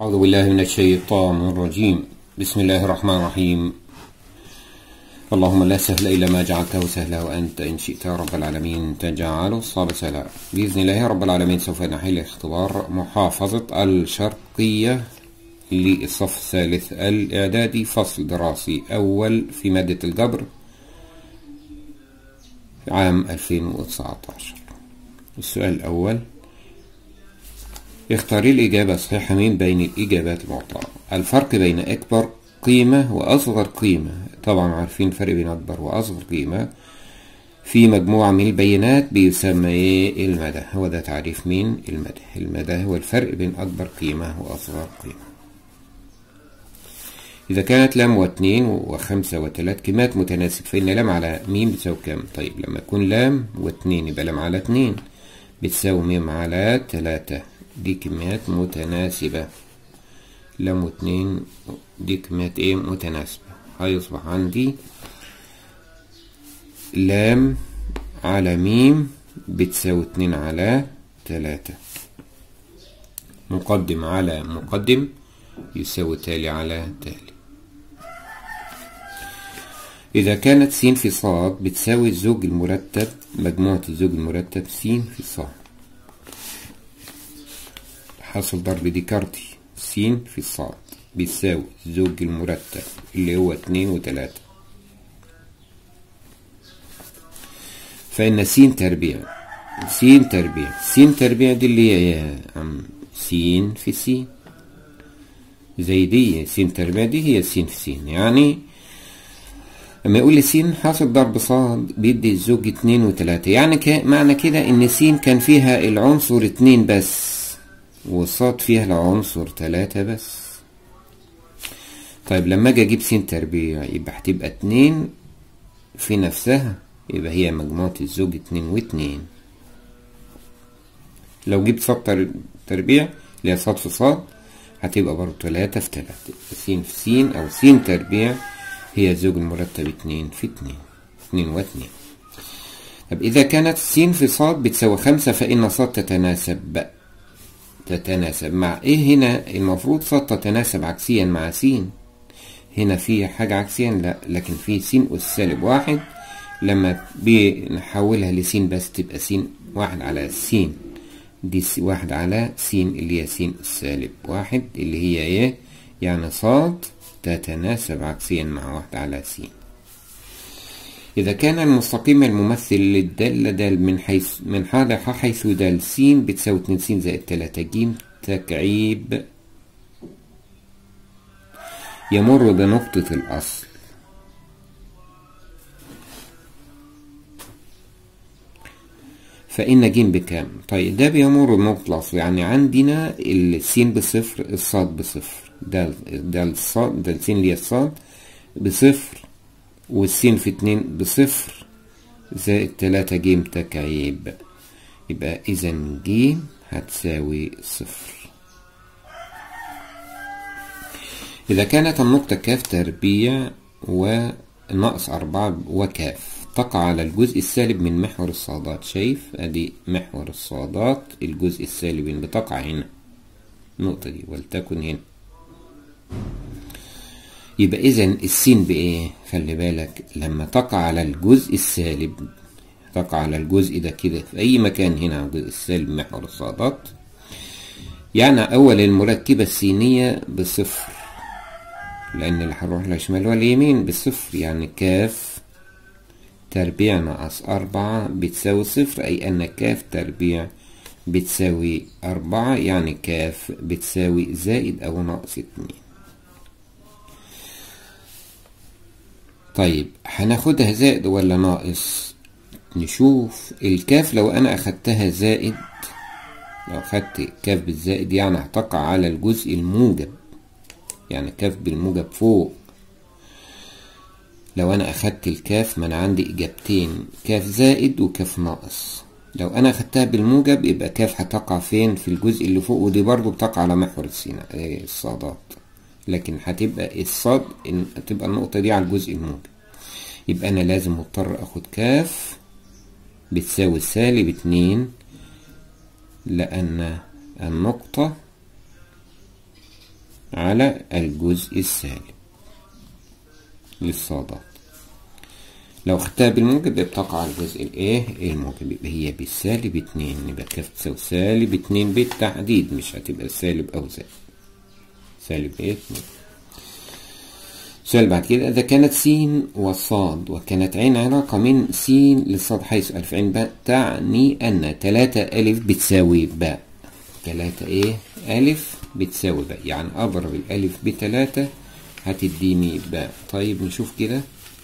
أعوذ بالله من الشيطان الرجيم بسم الله الرحمن الرحيم اللهم لا سهل إلا ما جعلته سهلا وأنت إن شئت يا رب العالمين تجعل الصعب سهلا بإذن الله يا رب العالمين سوف نحل اختبار محافظة الشرقية للصف الثالث الإعدادي فصل دراسي أول في مادة الجبر عام 2019 السؤال الأول اختاري الإجابة الصحيحة من بين الإجابات المعطاة الفرق بين أكبر قيمة وأصغر قيمة طبعا عارفين الفرق بين أكبر وأصغر قيمة في مجموعة من البيانات بيسمى إيه المدى هو ده تعريف مين المدى المدى هو الفرق بين أكبر قيمة وأصغر قيمة إذا كانت لام واثنين وخمسة وثلاث كلمات متناسب فإن لام على ميم بتساوي كام طيب لما يكون لام واثنين يبقى لام على اتنين بتساوي ميم على تلاتة دي كميات متناسبة لام واتنين دي كميات ايه متناسبة هيصبح عندي لام على ميم بتساوي اتنين على تلاتة مقدم على مقدم يساوي تالي على تالي إذا كانت س في صاد بتساوي الزوج المرتب مجموعة الزوج المرتب س في صاد حاصل ضرب ديكارتي س في صاد بيساوي الزوج المرتب اللي هو اتنين وتلاتة فإن س تربيع س تربيع س تربيع دي اللي هي يا عم س في س زي دي س تربيع دي هي س في س يعني لما يقول لي س حاصل ضرب صاد بيدي الزوج اتنين وتلاتة يعني ك... معنى كده ان س كان فيها العنصر اتنين بس وصاد فيها العنصر تلاتة بس طيب لما اجي اجيب س تربيع يبقى هتبقى اتنين في نفسها يبقى هي مجموعة الزوج اتنين واتنين لو جبت صاد تربيع اللي هي صاد في صاد هتبقى برضه تلاتة في تلاتة س في س أو س تربيع هي الزوج المرتب اتنين في اتنين اتنين واتنين طب إذا كانت س في صاد بتساوي خمسة فإن صاد تتناسب تتناسب مع إيه هنا المفروض صاد تتناسب عكسيا مع س هنا في حاجة عكسيا لا لكن في س أس سالب واحد لما بنحولها لس بس تبقى س واحد على س دي واحد على س اللي هي س سالب واحد اللي هي ايه يعني صاد تتناسب عكسيا مع واحد على س إذا كان المستقيم الممثل للدالة دال من حيث من حاضر حيث دال س بتساوي اتنين س زائد تلاتة ج تكعيب يمر بنقطة الأصل فإن ج بكام؟ طيب ده بيمر بنقطة الأصل يعني عندنا السين بصفر الصاد بصفر ده ده الصاد ده السين اللي هي الصاد بصفر والسين في اتنين بصفر زائد تلاتة ج تكعيب يبقى إذا ج هتساوي صفر إذا كانت النقطة كاف تربيع وناقص أربعة وكاف تقع على الجزء السالب من محور الصادات شايف ادي محور الصادات الجزء السالب بتقع هنا النقطة دي ولتكن هنا يبقى اذا السين بايه خلي بالك لما تقع على الجزء السالب تقع على الجزء ده كده في اي مكان هنا على الجزء السالب محور الصادات يعني اول المركبة السينية بصفر لان اللي هنروح للشمال واليمين بصفر يعني كاف تربيع ناقص أربعة بتساوي صفر أي أن كاف تربيع بتساوي أربعة يعني كاف بتساوي زائد أو ناقص اتنين طيب هناخدها زائد ولا ناقص نشوف الكاف لو أنا أخدتها زائد لو أخدت كاف بالزائد يعني هتقع على الجزء الموجب يعني كاف بالموجب فوق لو انا اخدت الكاف ما انا عندي اجابتين كاف زائد وكاف ناقص لو انا اخدتها بالموجب يبقى كاف هتقع فين في الجزء اللي فوق ودي برضو بتقع على محور السينا الصادات لكن هتبقى الصاد هتبقى النقطة دي على الجزء الموجب يبقى انا لازم مضطر اخد كاف بتساوي سالب اتنين لان النقطة على الجزء السالب للصادات لو خدتها بالموجب بتقع على الجزء الايه الموجب يبقى هي بالسالب اتنين يبقى كاف تساوي سالب اتنين بالتحديد مش هتبقى سالب او زائد سالب ايه اتنين السؤال بعد كده إذا كانت س وصاد وكانت عين علاقة من س للصاد حيث ألف عين باء تعني أن تلاتة ألف بتساوي باء تلاتة إيه ألف بتساوي باء يعني أضرب الألف بتلاتة هتديني باء طيب نشوف كده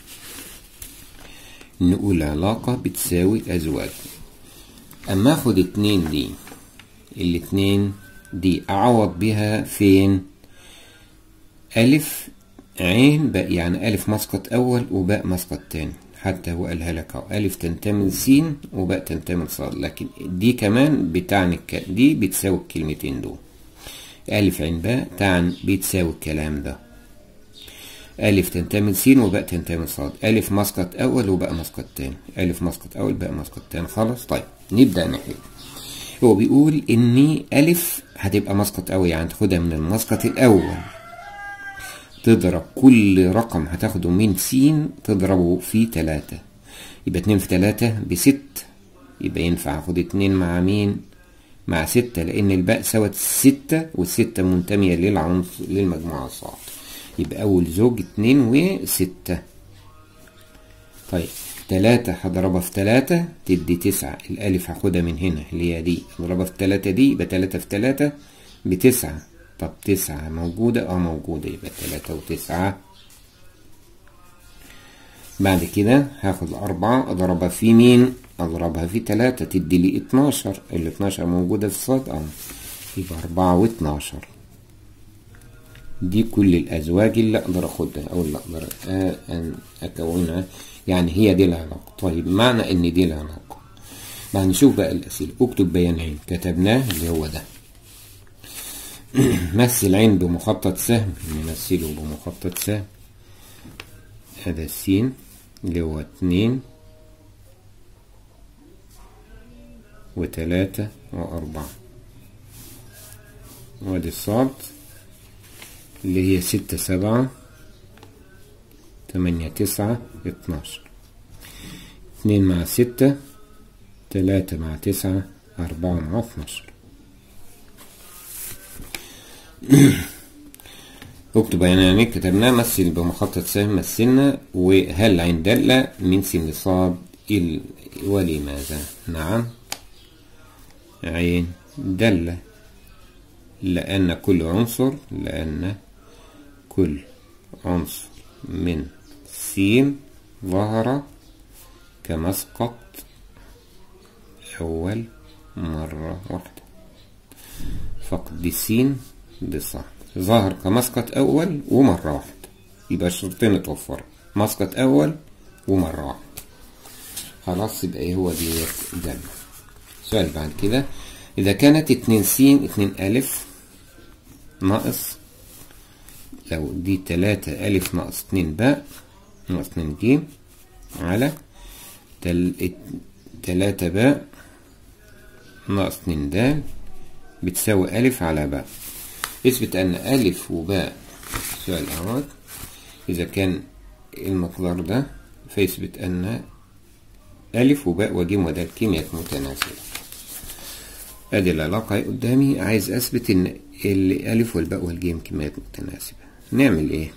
نقول علاقة بتساوي أزواج أما أخد اتنين دي الاتنين دي أعوض بها فين ألف عين باء يعني ألف مسقط أول وباء مسقط تاني حتى هو قالها لك أهو ألف تنتمي لسين وباء تنتمي لصاد لكن دي كمان بتعني الك... دي بتساوي الكلمتين دول ألف عين باء تعني بتساوي الكلام ده ألف تنتمي لسين وباء تنتمي لصاد ألف مسقط أول وباء مسقط تاني ألف مسقط أول باء مسقط تاني خلاص طيب نبدأ نحل هو بيقول إن ألف هتبقى مسقط أول يعني تاخدها من المسقط الأول تضرب كل رقم هتاخده من س تضربه في تلاتة يبقى اتنين في تلاتة بست يبقى ينفع اخد اتنين مع مين مع ستة لأن الباء سوت ستة والستة منتمية للعنصر للمجموعة الصاد يبقى أول زوج اتنين وستة طيب تلاتة هضربها في تلاتة تدي تسعة الألف هاخدها من هنا اللي هي دي اضربها في تلاتة دي يبقى تلاتة في تلاتة بتسعة طب تسعة موجودة اه موجودة يبقى تلاتة وتسعة بعد كده هاخد أربعة أضربها في مين أضربها في تلاتة تدي لي اتناشر ال اتناشر موجودة في الصاد اه يبقى أربعة واتناشر دي كل الأزواج اللي أقدر أخدها أو اللي أقدر أن أكونها يعني هي دي العلاقة طيب معنى إن دي العلاقة بعد نشوف بقى الأسئلة اكتب بيان عين كتبناه اللي هو ده مثل عين بمخطط سهم نمثله بمخطط سهم هذا السين اللي هو اتنين وتلاتة وأربعة وادي الصاد اللي هي ستة سبعة تمانية تسعة اتناشر اتنين مع ستة تلاتة مع تسعة أربعة مع اتناشر اكتب يعني كتبناه مثل بمخطط سهم مثلنا وهل عين دالة من سين صاد ولماذا نعم عين دالة لأن كل عنصر لأن كل عنصر من سين ظهر كمسقط أول مرة واحدة فقد دي سين دي صح ظهر كمسقط أول ومرة واحدة يبقى الشرطين اتوفروا مسقط أول ومرة واحدة خلاص يبقى ايه هو دي جنة سؤال بعد كده إذا كانت اتنين س اتنين ألف ناقص لو دي تلاتة ألف ناقص اتنين باء ناقص اتنين جيم على تل... تلاتة باء ناقص اتنين دال بتساوي ألف على باء اثبت أن ألف وباء سؤال أهوت إذا كان المقدار ده فيثبت أن ألف وباء وجيم ودال كيمياء متناسبة ادي العلاقة قدامي عايز اثبت ان الالف والباء والجيم كميات متناسبة نعمل ايه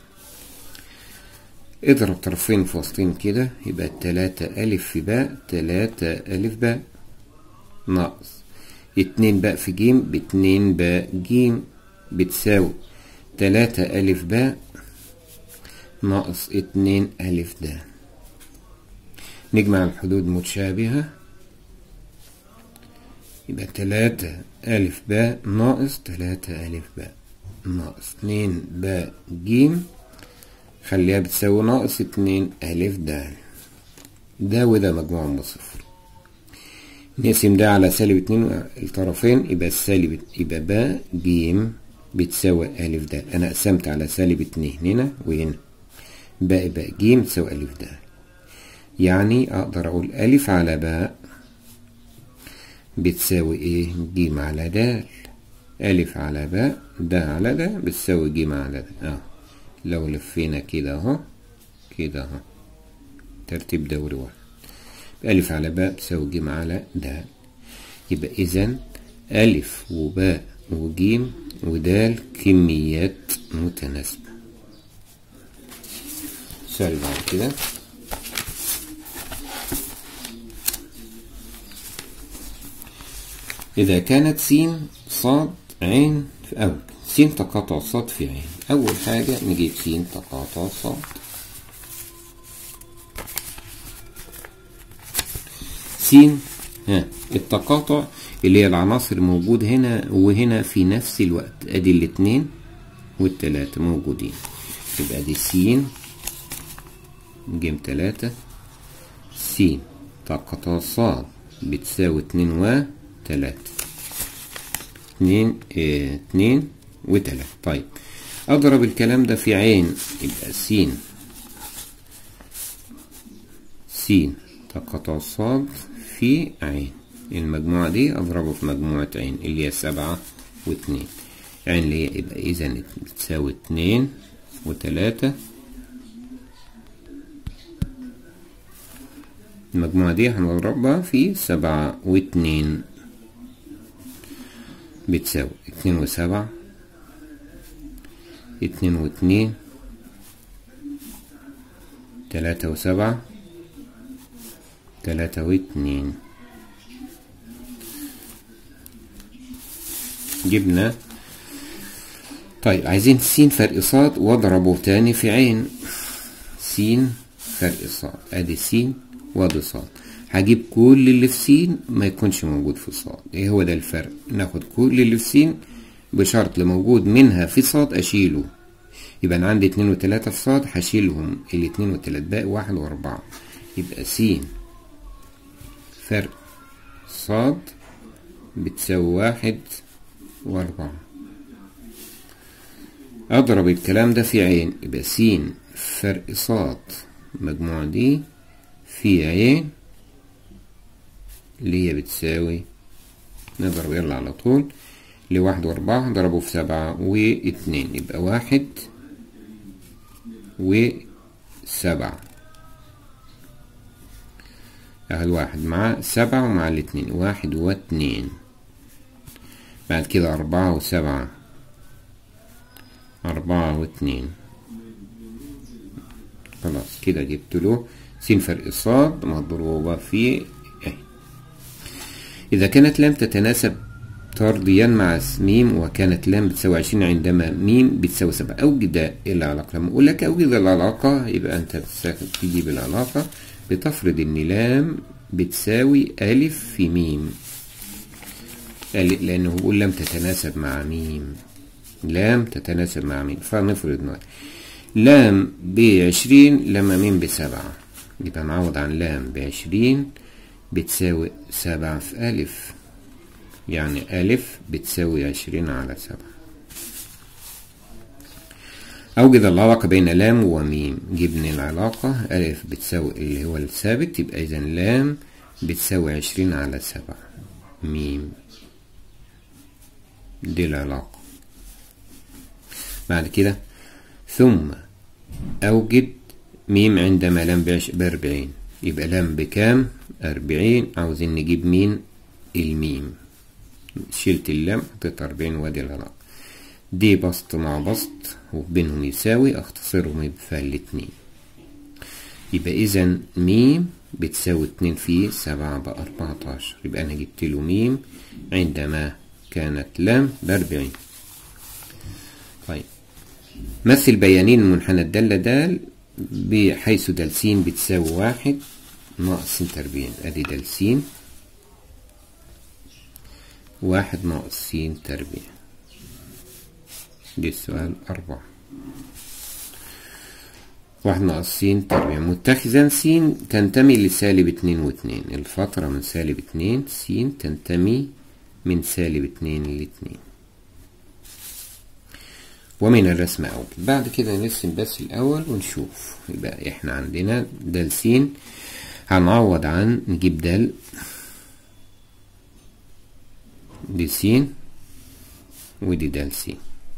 اضرب طرفين في وسطين كده يبقى تلاتة الف في باء تلاتة الف باء ناقص اتنين باء في جيم باتنين باء جيم بتساوي تلاتة الف باء ناقص اتنين الف ده نجمع الحدود متشابهة يبقى تلاتة ألف باء ناقص تلاتة ألف باء ناقص اتنين باء جيم خليها بتساوي ناقص اتنين ألف دال ده وده مجموعهم بصفر نقسم ده على سالب اتنين الطرفين يبقى السالب يبقى باء جيم بتساوي ألف دال أنا قسمت على سالب اتنين هنا وهنا باء باء جيم تساوي ألف دال يعني أقدر أقول ألف على باء بتساوي ايه جيم على دال ألف على باء ده على ده بتساوي جيم على ده اه لو لفينا كده اهو كده اهو ترتيب دوري واحد ألف على باء بتساوي جيم على ده يبقى إذا ألف وباء وجيم ودال كميات متناسبة السؤال بعد كده إذا كانت س صاد عين أو س تقاطع صاد في عين أول حاجة نجيب س تقاطع صاد س ها التقاطع اللي هي العناصر موجود هنا وهنا في نفس الوقت ادي الاتنين والتلاتة موجودين يبقى دي س جيم تلاتة س تقاطع صاد بتساوي اتنين و تلاتة اتنين اه اتنين وتلاتة طيب اضرب الكلام ده في عين يبقى س س تقاطع صاد في عين المجموعة دي أضربه في مجموعة عين اللي هي سبعة واتنين عين اللي هي يبقى إذا بتساوي اتنين وتلاتة المجموعة دي هنضربها في سبعة واتنين بتساوي اتنين وسبعة اتنين واتنين تلاتة وسبعة تلاتة واتنين جبنا طيب عايزين س فرق صاد واضربه تاني في عين س فرق صاد ادي س وادي صاد هجيب كل اللي في س ما يكونش موجود في صاد ايه هو ده الفرق ناخد كل اللي في س بشرط اللي موجود منها في صاد اشيله يبقى انا عندي اتنين وتلاتة في صاد هشيلهم الاتنين والتلات باقي واحد واربعة يبقى س فرق صاد بتساوي واحد وأربعة أضرب الكلام ده في عين يبقى س فرق صاد المجموعة دي في عين اللي هي بتساوي نضرب يلا على طول لواحد وأربعة نضربه في سبعة واتنين يبقى واحد وسبعة أهل واحد مع سبعة ومع الاتنين واحد واتنين بعد كده أربعة وسبعة أربعة واتنين خلاص كده جبت له س فرق صاد مضروبة في اهي إذا كانت لام تتناسب طرديا مع ميم وكانت لام بتساوي عشرين عندما ميم بتساوي سبعة أوجد العلاقة لما أقول لك أوجد العلاقة يبقى أنت تجيب العلاقة بتفرض إن لام بتساوي ألف في ميم لأنه بيقول لم تتناسب مع ميم لام تتناسب مع ميم فنفرض نوع لام بعشرين لما ميم بسبعة يبقى نعوض عن لام بعشرين بتساوي سبعة في ألف يعني ألف بتساوي عشرين على سبعة أوجد العلاقة بين لام وميم جبنا العلاقة ألف بتساوي اللي هو الثابت يبقى إذا لام بتساوي عشرين على سبعة ميم دي العلاقة بعد كده ثم أوجد ميم عندما لام بأربعين يبقى لام بكام أربعين عاوزين نجيب مين الميم شلت اللام حطيت أربعين وادي العلاقة دي بسط مع بسط وبينهم يساوي اختصرهم يبقى الاتنين يبقى إذا ميم بتساوي اتنين في سبعة بأربعتاشر يبقى أنا جبت له ميم عندما كانت لام بأربعين طيب مثل بيانين منحنى الدالة دال بحيث دال س بتساوي واحد ناقص س تربيع ادي دال س واحد ناقص س تربيع دي السؤال أربعة واحد ناقص س تربيع متخذا س تنتمي لسالب اتنين واتنين الفترة من سالب اتنين س تنتمي من سالب اتنين لاتنين ومن الرسم أول بعد كده نرسم بس الأول ونشوف يبقى احنا عندنا دال س هنعوض عن نجيب دال دي س ودي د س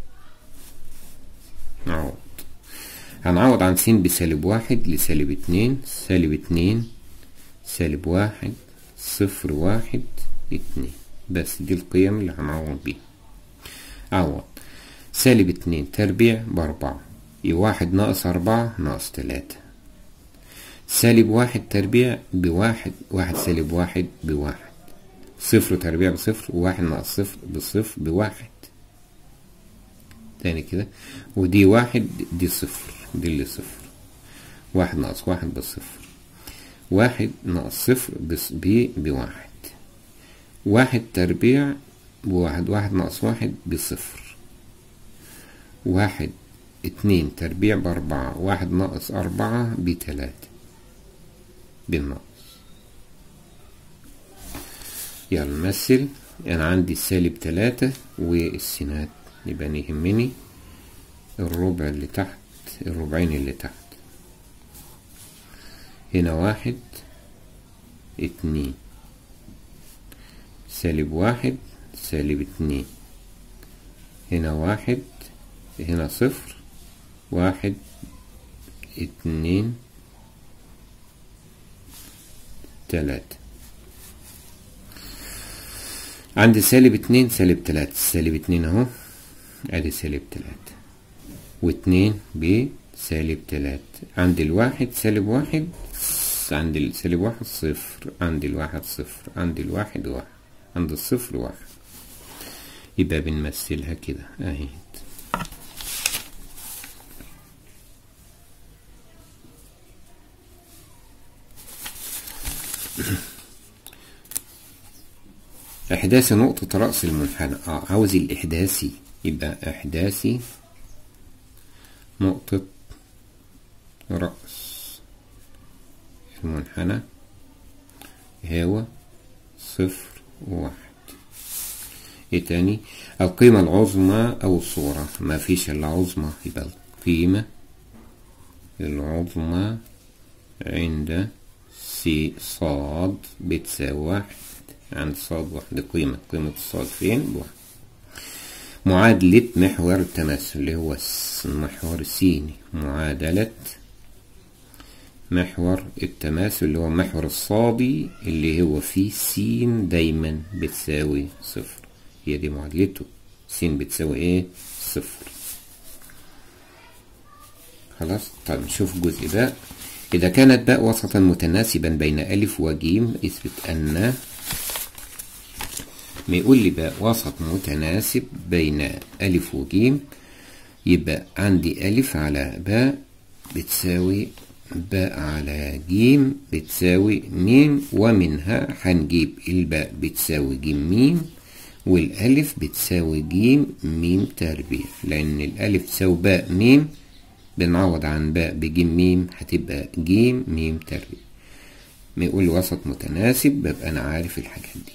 نعوض هنعوض عن س بسالب واحد لسالب اتنين سالب اتنين سالب واحد صفر واحد اتنين بس دي القيم اللي هنعوض بيها عوض سالب اتنين تربيع بأربعة واحد ناقص أربعة ناقص تلاتة سالب واحد تربيع بواحد واحد سالب واحد بواحد صفر تربيع بصفر وواحد ناقص صفر بصفر بواحد تاني كده ودي واحد دي صفر دي اللي صفر واحد ناقص واحد بصفر واحد ناقص صفر بس ب بواحد واحد تربيع بواحد واحد ناقص واحد بصفر واحد اتنين تربيع بأربعة واحد ناقص أربعة بتلاتة بالناقص يلا نمثل أنا عندي سالب تلاتة والسينات يبقى أنا يهمني الربع اللي تحت الربعين اللي تحت هنا واحد اتنين سالب واحد سالب اتنين هنا واحد هنا صفر واحد اتنين تلاتة عندي سالب اتنين سالب تلاتة سالب اتنين اهو ادي سالب تلاتة واتنين بسالب تلاتة عندي الواحد سالب واحد عندي السالب واحد صفر عندي الواحد صفر عندي الواحد واحد عند الصفر واحد يبقى بنمثلها كده اهي إحداث نقطة رأس المنحنى اه عاوز الإحداثي يبقى إحداثي نقطة رأس المنحنى هو صفر وواحد ايه تاني القيمة العظمى أو الصورة ما فيش إلا عظمى يبقى القيمة العظمى عند سي صاد بتساوي واحد عند صاد واحد قيمة قيمة الصاد فين بواحد معادلة محور التماثل اللي هو المحور السيني معادلة محور التماثل اللي هو محور الصادي اللي هو فيه س دايما بتساوي صفر هي دي معادلته س بتساوي ايه صفر خلاص طب نشوف الجزء ده إذا كانت باء وسطا متناسبا بين ألف وجيم اثبت أن ما يقول لي باء وسط متناسب بين ألف وجيم يبقى عندي ألف على باء بتساوي باء على جيم بتساوي ميم ومنها هنجيب الباء بتساوي جيم ميم والألف بتساوي جيم ميم تربيع لأن الألف تساوي باء ميم بنعوض عن باء بجيم ميم هتبقى جيم ميم تربيع ما يقول وسط متناسب ببقى أنا عارف الحاجات دي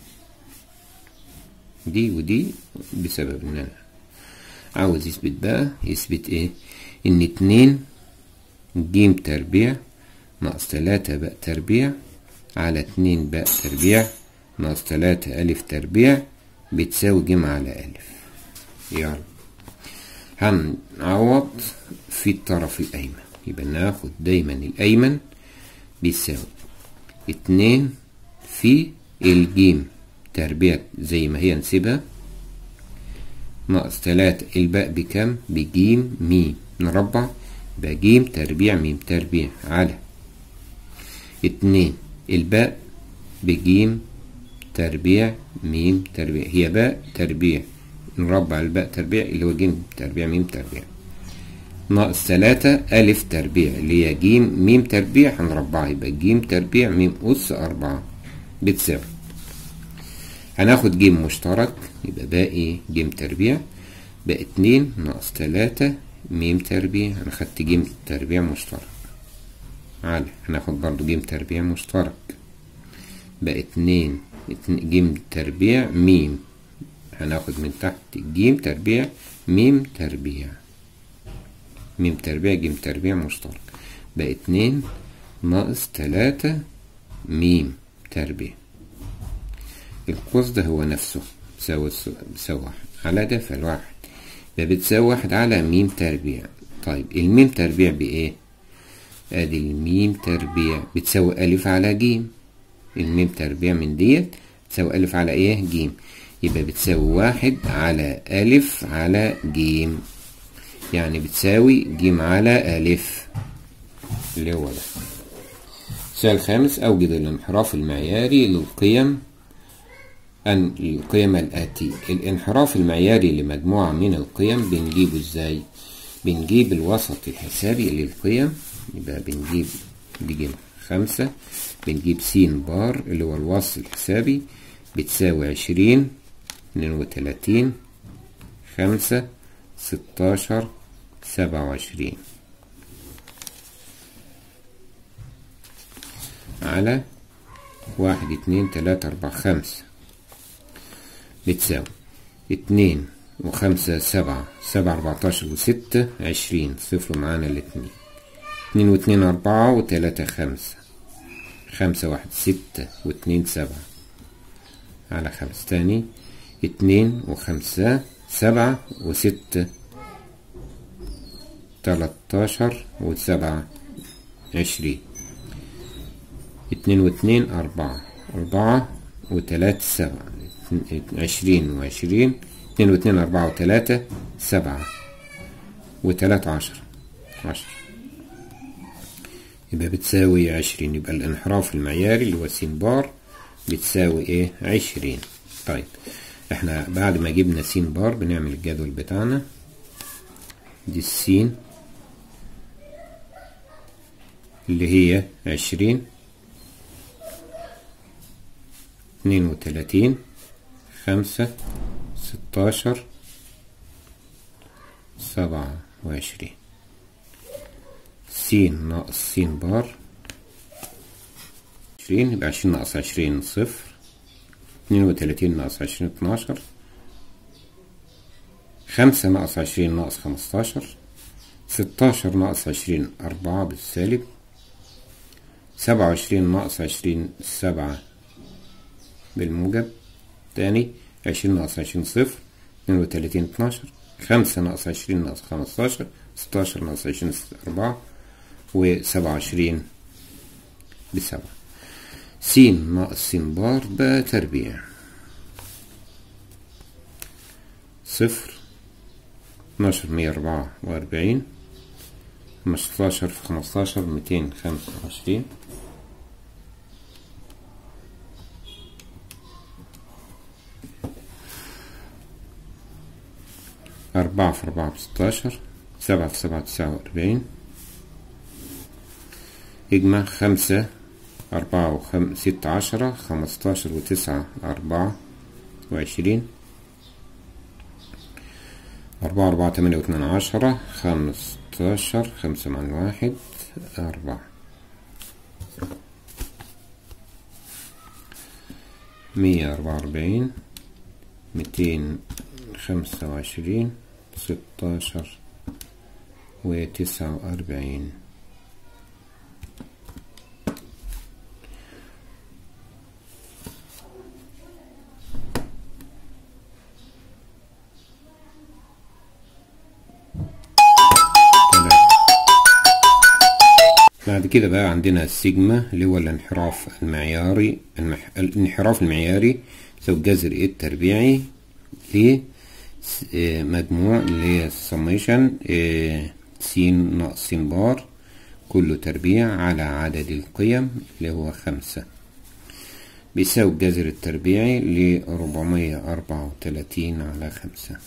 دي ودي بسبب ان انا عاوز يثبت بقى يثبت ايه ان اتنين جيم تربيع ناقص تلاتة باء تربيع على اتنين باء تربيع ناقص تلاتة ألف تربيع بتساوي جيم على ألف يلا هنعوض في الطرف الأيمن يبقى ناخد دايما الأيمن بيساوي اتنين في الجيم تربيع زي ما هي نسيبها ناقص تلاتة الباء بكم بجيم ميم نربع بجيم تربيع ميم تربيع على اتنين الباء بجيم تربيع ميم تربيع هي باء تربيع نربع الباء تربيع اللي هو جيم تربيع ميم تربيع ناقص تلاتة ألف تربيع اللي هي جيم ميم تربيع هنربعها يبقى جيم تربيع ميم أس أربعة بتساوي هناخد جيم مشترك يبقى باقي جيم تربيع بقى اتنين ناقص تلاتة ميم تربيع انا خدت جيم تربيع مشترك على هناخد برضو جيم تربيع مشترك بقى اتنين اتنين جيم تربيع ميم هناخد من تحت جيم تربيع ميم تربيع ميم تربيع جيم تربيع مشترك بقى اتنين ناقص تلاتة ميم تربيع القوس ده هو نفسه بيساوي بيساوي واحد على ده فالواحد يبقى بتساوي واحد على ميم تربيع طيب الميم تربيع بإيه؟ ادي الميم تربيع بتساوي ألف على جيم الميم تربيع من ديت تساوي ألف على إيه؟ جيم يبقى بتساوي واحد على ألف على جيم يعني بتساوي جيم على ألف اللي هو ده السؤال الخامس أوجد الانحراف المعياري للقيم أن القيم الآتية الانحراف المعياري لمجموعة من القيم بنجيبه إزاي؟ بنجيب الوسط الحسابي للقيم يبقى بنجيب بيجي خمسة بنجيب س بار اللي هو الوسط الحسابي بتساوي عشرين اتنين وتلاتين خمسة ستاشر سبعة وعشرين على واحد اتنين تلاتة أربعة خمسة بتساوي اتنين وخمسة سبعة سبعة أربعتاشر وستة عشرين صفر معانا الاتنين اتنين واتنين أربعة وتلاتة خمسة خمسة واحد ستة واتنين سبعة على خمسة تاني اتنين وخمسة سبعة وستة تلاتاشر وسبعة عشرين اتنين واتنين أربعة أربعة وتلاتة سبعة عشرين وعشرين اتنين واتنين أربعة وتلاتة سبعة وتلاتة عشر عشر يبقى بتساوي عشرين يبقى الانحراف المعياري اللي هو س بار بتساوي ايه عشرين طيب احنا بعد ما جبنا س بار بنعمل الجدول بتاعنا دي السين اللي هي عشرين اتنين وتلاتين خمسة ستاشر سبعة وعشرين س ناقص س بار عشرين يبقى عشرين ناقص عشرين صفر اتنين وتلاتين ناقص عشرين اتناشر خمسة ناقص عشرين ناقص خمستاشر ستاشر ناقص عشرين أربعة بالسالب سبعة وعشرين ناقص عشرين سبعة بالموجب تاني عشرين ناقص عشرين صفر اتنين وتلاتين اتناشر خمسة ناقص عشرين ناقص خمستاشر ستاشر ناقص عشرين أربعة وسبعة وعشرين بسبعة س ناقص س بار بتربيع صفر اتناشر مية أربعة وأربعين خمستاشر في خمستاشر ميتين خمسة وعشرين أربعة في أربعة بستاشر سبعة في سبعة تسعة وأربعين اجمع خمسة أربعة وخم ستة عشرة خمستاشر وتسعة أربعة وعشرين أربعة أربعة تمانية واتنين عشرة خمستاشر خمسة مع الواحد أربعة مية أربعة وأربعين ميتين خمسة وعشرين ستاشر وتسعة وأربعين بعد كده بقى عندنا السيجما اللي هو الانحراف المعياري المح... الانحراف المعياري يساوي الجذر ايه التربيعي لمجموع اللي هي السميشن س ناقص س بار كله تربيع على عدد القيم اللي هو خمسة بيساوي الجذر التربيعي لربعمية أربعة وتلاتين على خمسة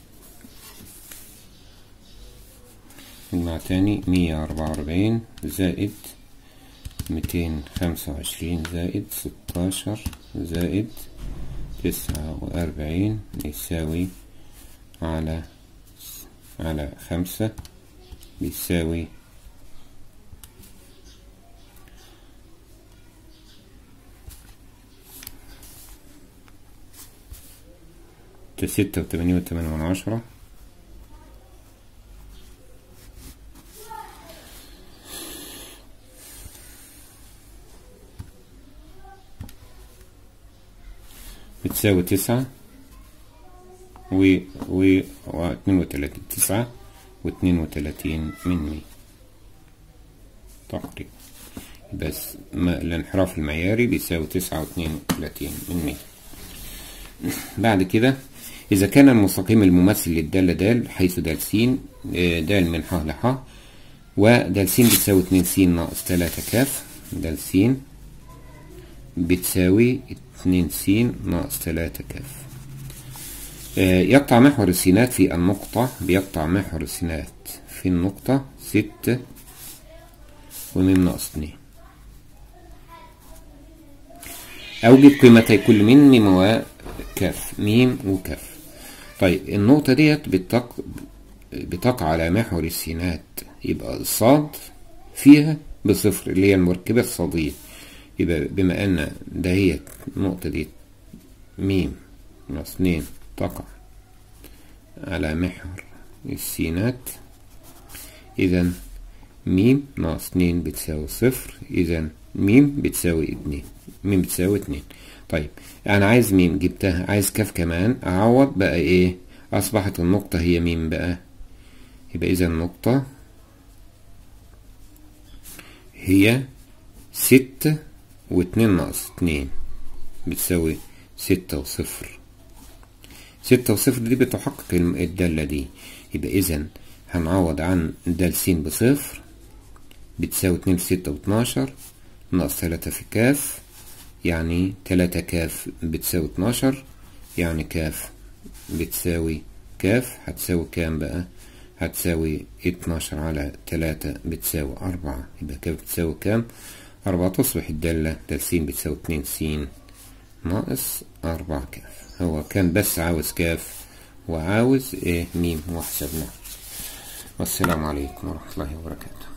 نجمع تاني مية أربعة وأربعين زائد ميتين خمسة وعشرين زائد ستاشر زائد تسعة وأربعين يساوي على على خمسة بيساوي ستة وتمانين وتمانية من عشرة بتساوي تسعة و و اتنين وتلاتين تسعة واتنين وتلاتين من مية تقريبا بس ما الانحراف المعياري بيساوي تسعة واتنين وتلاتين من مية بعد كده إذا كان المستقيم الممثل للدالة د حيث د س د من ح ل ح ود س بتساوي اتنين س ناقص تلاتة ك د س بتساوي اتنين س ناقص تلاتة ك يقطع محور السينات في النقطة بيقطع محور السينات في النقطة ستة وميم ناقص اتنين أوجد قيمتي كل من ميم وكاف ميم وكاف طيب النقطة ديت بتق... بتقع على محور السينات يبقى الصاد فيها بصفر اللي هي المركبة الصادية يبقى بما أن دهيت النقطة دي ميم ناقص اتنين تقع على محور السينات إذا ميم ناقص اتنين بتساوي صفر إذا ميم بتساوي اتنين ميم بتساوي اتنين طيب أنا عايز ميم جبتها عايز كاف كمان أعوض بقى إيه أصبحت النقطة هي ميم بقى يبقى إذا النقطة هي ستة واتنين ناقص اتنين بتساوي ستة وصفر ستة وصفر دي بتحقق الدالة دي يبقى إذا هنعوض عن د س بصفر بتساوي اتنين في ستة واتناشر ناقص تلاتة في كاف يعني تلاتة كاف بتساوي اتناشر يعني كاف بتساوي كاف هتساوي كام بقى هتساوي اتناشر على تلاتة بتساوي أربعة يبقى كاف بتساوي كام أربعة تصبح الدالة د س بتساوي اتنين س ناقص أربعة كاف هو كان بس عاوز كاف وعاوز ايه ميم وحسبناه والسلام عليكم ورحمة الله وبركاته